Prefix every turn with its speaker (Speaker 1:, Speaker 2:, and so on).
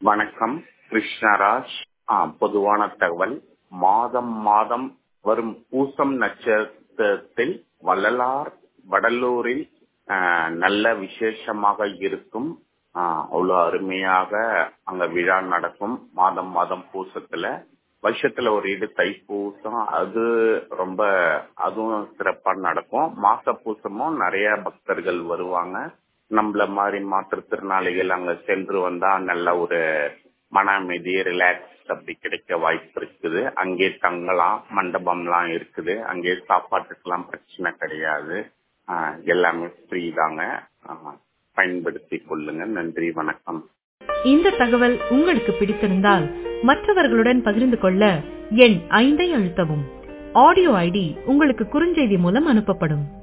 Speaker 1: வணக்கம் கிருஷ்ணராஜ் ஆ, பொதுவான தகவல் மாதம் மாதம் வரும் பூசம் நட்சத்திரத்தில் வள்ளலார் வடலூரில் ஆ, நல்ல விசேஷமாக இருக்கும் ஆ, அவ்வளவு அருமையாக அங்க விழா நடக்கும் மாதம் மாதம் பூசத்துல வருஷத்துல ஒரு இது தைப்பூசம் அது ரொம்ப அதுவும் சிறப்பா நடக்கும் மாச பூசமும் நிறைய பக்தர்கள் வருவாங்க நம்மள மாதிரி மாற்றுத்திறனாளிகள் அங்க சென்று வந்தா நல்ல ஒரு மன அமைதி ரிலாக்ஸ் அப்படி கிடைக்க வாய்ப்பு இருக்குது அங்கே தங்கலாம் மண்டபம்லாம் இருக்குது அங்கே சாப்பாட்டுக்கெல்லாம் பிரச்சனை கிடையாது ஆஹ் எல்லாமே ஃப்ரீ தாங்க ஆஹ் பயன்படுத்தி கொள்ளுங்க நன்றி வணக்கம்
Speaker 2: இந்த தகவல் உங்களுக்கு பிடித்திருந்தால் மற்றவர்களுடன் பகிர்ந்து கொள்ள எண் ஐந்தை அழுத்தவும் ஆடியோ ஐடி உங்களுக்கு குறுஞ்செய்தி மூலம் அனுப்பப்படும்